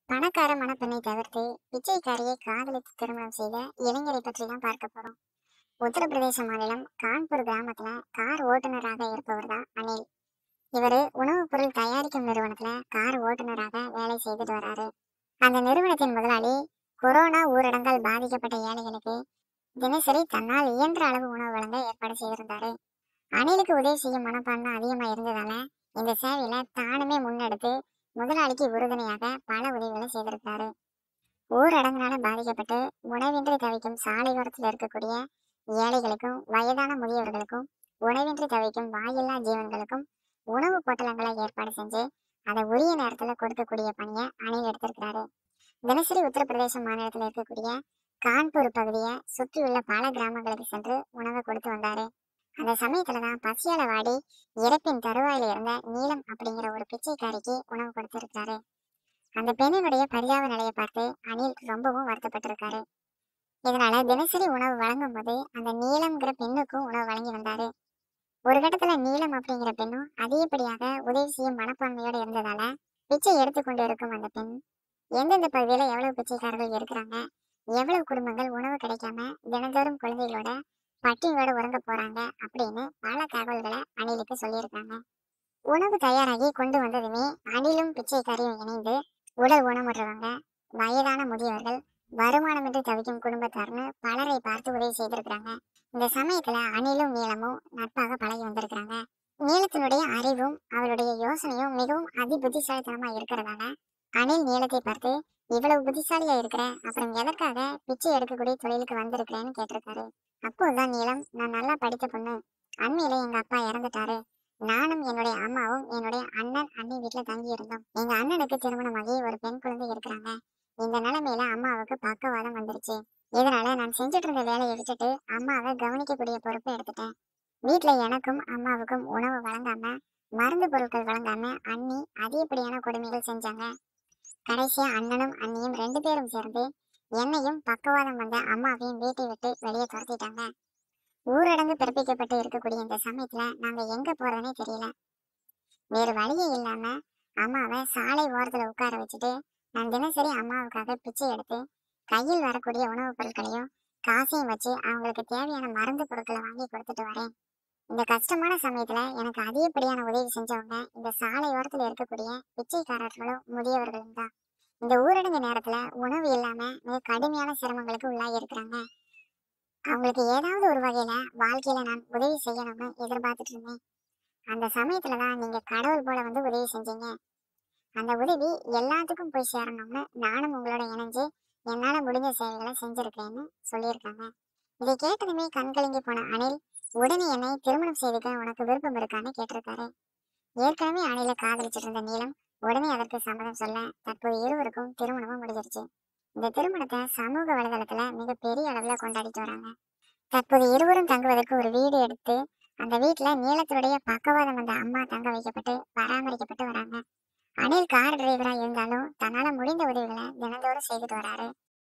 பணக்கார மணப்பெண்ணை தவிர்த்து பிச்சைக்காரியை காதலித்து திருமணம் செய்த இளைஞரை பற்றி தான் பார்க்க போறோம் உத்தரப்பிரதேச மாநிலம் கான்பூர் கிராமத்துல கார் ஓட்டுநராக இருப்பவர் தான் அனில் இவரு உணவுப் பொருள் தயாரிக்கும் நிறுவனத்துல கார் ஓட்டுநராக வேலை செய்துட்டு வராரு அந்த நிறுவனத்தின் முதலாளி கொரோனா ஊரடங்கால் பாதிக்கப்பட்ட ஏழைகளுக்கு தினசரி தன்னால் இயன்ற அளவு உணவு வழங்க ஏற்பாடு செய்திருந்தாரு அணிலுக்கு உதவி செய்யும் மனப்பான்மை அதிகமா இருந்ததால இந்த சேவையில தானுமே முன்னெடுத்து முதலாளிக்கு உறுதுணையாக பல உதவிகளை செய்திருக்காரு ஊரடங்குனால பாதிக்கப்பட்டு உணவின்றி தவிக்கும் சாலையோரத்தில் இருக்கக்கூடிய ஏழைகளுக்கும் வயதான முதியவர்களுக்கும் உணவின்றி தவிக்கும் வாயில்லா ஜீவன்களுக்கும் உணவு பொட்டலங்களை ஏற்பாடு செஞ்சு அதை உரிய நேரத்துல கொடுக்கக்கூடிய பணியை அணில் எடுத்திருக்கிறாரு தினசரி உத்தரப்பிரதேச மாநிலத்தில் இருக்கக்கூடிய கான்பூர் பகுதியை சுற்றியுள்ள பல கிராமங்களுக்கு சென்று உணவை கொடுத்து வந்தாரு அந்த சமயத்துல தான் பசியால வாடி இறப்பின் தருவாயில இருந்த நீலம் அப்படிங்கிற ஒரு பிச்சைக்காரிக்கு உணவு கொடுத்திருக்காரு அந்த பெண்ணினுடைய பரிதாப நிலையை பார்த்து அனில் ரொம்பவும் வருத்தப்பட்டிருக்காரு இதனால தினசரி உணவு வழங்கும் போது அந்த நீலம்ங்கிற பெண்ணுக்கும் உணவு வழங்கி வந்தாரு ஒரு கட்டத்துல நீலம் அப்படிங்கிற பெண்ணும் அதிகப்படியாக உதவி செய்யும் மனப்பான்மையோட இருந்ததால பிச்சை எடுத்துக்கொண்டு இருக்கும் அந்த பெண் எந்தெந்த பகுதியில எவ்வளவு பிச்சைக்காரர்கள் இருக்கிறாங்க எவ்வளவு குடும்பங்கள் உணவு கிடைக்காம தினந்தோறும் குழந்தைகளோட பட்டினியோட உறங்க போறாங்க அப்படின்னு பல தகவல்களை அணிலுக்கு சொல்லியிருக்காங்க உணவு தயாராகி கொண்டு வந்ததுமே அணிலும் பிச்சைக்காரியும் இணைந்து உடல் ஊனமுற்றவங்க வயதான முதியவர்கள் வருமானமின்றி தவிக்கும் குடும்பத்தார்னு பலரை பார்த்து உதவி செய்திருக்கிறாங்க இந்த சமயத்துல அணிலும் நீளமும் நட்பாக பழகி வந்திருக்கிறாங்க நீளத்தினுடைய அறிவும் அவருடைய யோசனையும் மிகவும் அதி புத்திசாலித்தனமா இருக்கிறதால அணில் நீளத்தை பார்த்து இவ்வளவு புத்திசாலியா இருக்கிற அப்புறம் எதற்காக பிச்சை எடுக்கக்கூடிய தொழிலுக்கு வந்திருக்கிறேன்னு கேட்டிருக்காரு அப்போதுதான் நீளம் நான் நல்லா படித்த பொண்ணு அண்மையில எங்க அப்பா இறந்துட்டாரு நானும் என்னுடைய அம்மாவும் என்னுடைய அண்ணன் அண்ணி வீட்டுல தங்கி இருந்தோம் எங்க அண்ணனுக்கு திருமணமாகி ஒரு பெண் குழந்தை இருக்கிறாங்க இந்த நிலைமையில அம்மாவுக்கு பக்கவாதம் வந்துருச்சு இதனால நான் செஞ்சுட்டு இருந்த வேலையை விட்டுட்டு அம்மாவை கவனிக்கக்கூடிய பொறுப்பை எடுத்துட்டேன் வீட்டுல எனக்கும் அம்மாவுக்கும் உணவு வழங்காம மருந்து பொருட்கள் வழங்காம அண்ணி அதிகப்படியான கொடுமைகள் செஞ்சாங்க கடைசியா அண்ணனும் அண்ணியும் ரெண்டு பேரும் சேர்ந்து என்னையும் பக்கவாதம் வந்த அம்மாவையும் வீட்டை விட்டு வெளியே துரத்திட்டாங்க ஊரடங்கு பிறப்பிக்கப்பட்டு இருக்கக்கூடிய இந்த சமயத்துல நாங்க எங்க போறதுனே தெரியல வேறு வழியே இல்லாம அம்மாவை சாலை ஓரத்துல உட்கார வச்சுட்டு நான் தினசரி அம்மாவுக்காக பிச்சை எடுத்து கையில் வரக்கூடிய உணவுப் பொருட்களையும் காசையும் வச்சு அவங்களுக்கு தேவையான மருந்து பொருட்களை வாங்கி கொடுத்துட்டு வரேன் இந்த கஷ்டமான சமயத்துல எனக்கு அதிகப்படியான உதவி செஞ்சவங்க இந்த சாலை ஓரத்துல இருக்கக்கூடிய பிச்சைக்காரர்களும் முதியவர்களும் தான் இந்த ஊரடங்கு நேரத்துல உணவு இல்லாம மிக கடுமையான சிரமங்களுக்கு உள்ளாகி இருக்கிறாங்க அவங்களுக்கு ஏதாவது ஒரு வகையில வாழ்க்கையில நான் உதவி செய்யணும்னு எதிர்பார்த்துட்டு இருந்தேன் அந்த சமயத்துல தான் நீங்க கடவுள் போல வந்து உதவி செஞ்சீங்க அந்த உதவி எல்லாத்துக்கும் போய் சேரணும்னு நானும் உங்களோட இணைஞ்சு என்னால முடிஞ்ச சேவைகளை செஞ்சிருக்கேன்னு சொல்லியிருக்காங்க இதை கேட்டதுமே கண்கலங்கி போன அனில் உடனே என்னை திருமணம் செய்துக்க உனக்கு விருப்பம் இருக்கான்னு கேட்டிருக்காரு ஏற்கனவே அணில காதலிச்சிட்டு இருந்த நீலம் உடனே அதற்கு சம்மதம் சொல்ல தற்போது இருவருக்கும் திருமணமும் முடிஞ்சிருச்சு இந்த திருமணத்தை சமூக வலைதளத்துல மிக பெரிய அளவுல கொண்டாடிட்டு வராங்க தற்போது இருவரும் தங்குவதற்கு ஒரு வீடு எடுத்து அந்த வீட்டுல நீளத்தினுடைய பக்கவாதம் வந்த அம்மா தங்க வைக்கப்பட்டு பராமரிக்கப்பட்டு வராங்க அனில் கார் டிரைவரா இருந்தாலும் தன்னால முடிந்த உதவிகளை தினந்தோறும் செய்துட்டு வராரு